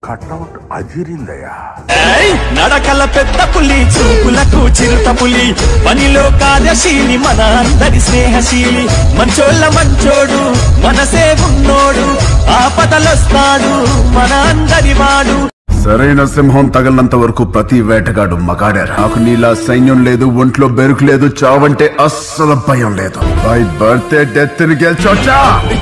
Cutout అదిరిందయ్యా ఏయ్! నడకల పెద్ద పులి చూపులకు చిరుత పులి పనిలో కార్యశీలి మన అందరి స్నేహశీలి మంచోళ్ళ మంచోడు మనసే ఉన్నోడు ఆపదలొస్తాడు మన అందరి వాడు సరైన సింహం తగలంత వరకు ప్రతి వేటగాడు మగాడారు నాకు నీలా సైన్యం లేదు ఒంట్లో బెరుకు లేదు చావంటే అస్సలు భయం లేదు బై బర్త్డే డెత్ ని గెలిచొచ్చా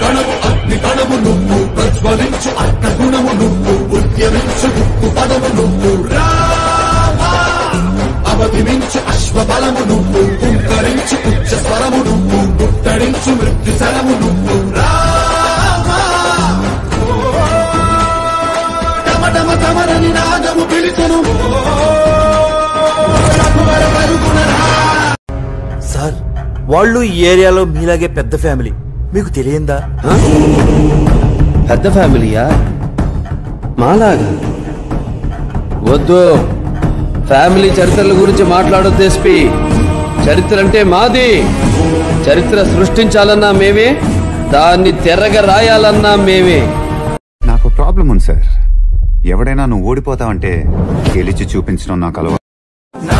సార్ వాళ్ళు ఈ ఏరియాలో మీలాగే పెద్ద ఫ్యామిలీ మీకు తెలియందా పెద్ద ఫ్యామిలీయా మాలాగా వద్దు ఫ్యామిలీ చరిత్రల గురించి మాట్లాడొద్దు ఎస్పి చరిత్ర అంటే మాది చరిత్ర సృష్టించాలన్నా మేమే దాన్ని తెరగ రాయాలన్నా మేమే నాకు ప్రాబ్లం ఉంది సార్ ఎవడైనా నువ్వు ఓడిపోతావంటే గెలిచి చూపించడం నాకు అలవాటు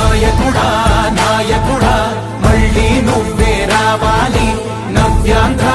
నాయకుడా నాయకుడా మళ్ళీ నువ్వే రావాలి నవ్యాంధ్ర